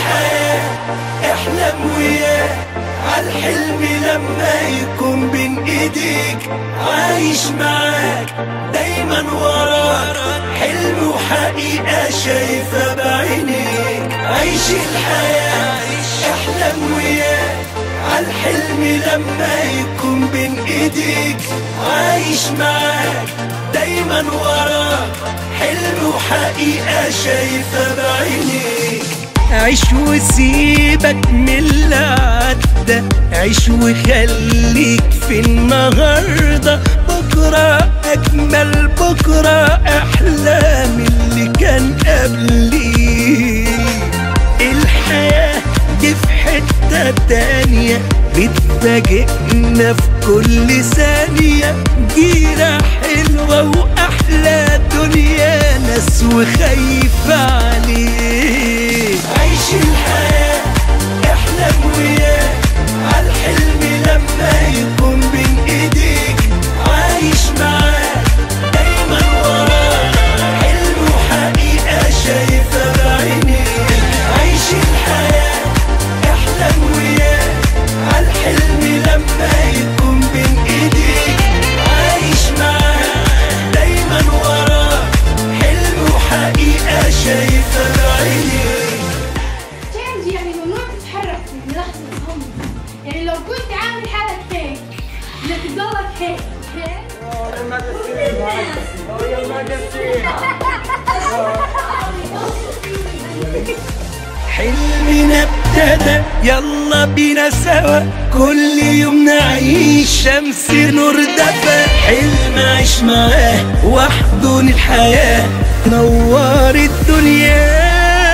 الحياة احلم وياه عالحلم لما يكون بين ايديك عايش معاك دايما وراك حلم وحقيقة شايفة بعينيك عيش الحياة احلم وياه عالحلم لما يكون بين ايديك عايش معاك دايما وراك حلم وحقيقة شايفة بعينيك عيش وسيبك من اللي عدى عيش وخليك في النهاردة بكرة أجمل بكرة أحلى من اللي كان قبلي الحياة دي في حتة تانية بتفاجئنا في كل ثانية جيرة حلوة وأحلى دنيا ناس وخايفة عليك عيش الحياة احلم وياه عالحلم لما يكون بين ايديك عايش معاه دايما وراه حلم وحقيقة شايفة بعينيك عيش الحياة احلم وياه عالحلم لما يكون بين ايديك عايش معاه دايما وراه حلم وحقيقة شايفة بعينيك تشينج يعني ممنوع تتحرك في لحظة الهم يعني لو كنت عامل حالك هيك بدك تضلك هيك اوكي؟ حلمنا ابتدى يلا بينا سوا كل يوم نعيش شمس نور دفا حلم عيش معاه واحضن الحياة نور الدنيا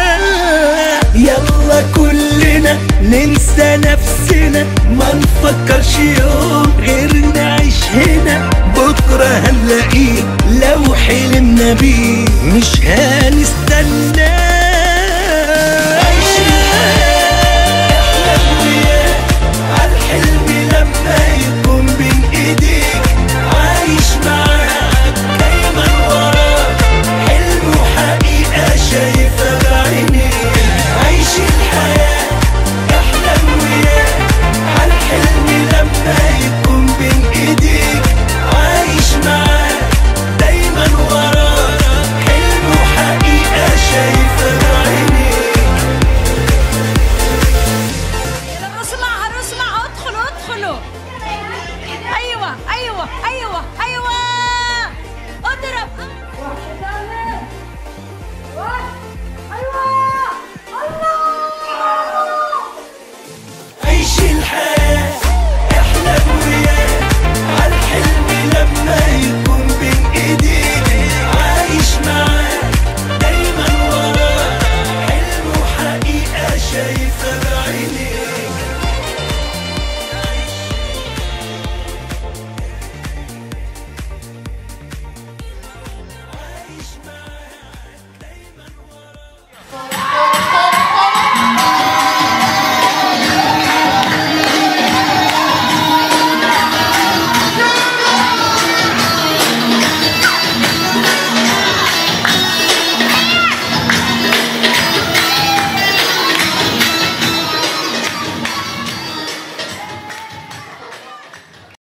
يلا كلنا ننسى نفسنا ما نفكرش يوم غير نعيش هنا بكرة هنلاقيه لو حلمنا بيه مش هنستناه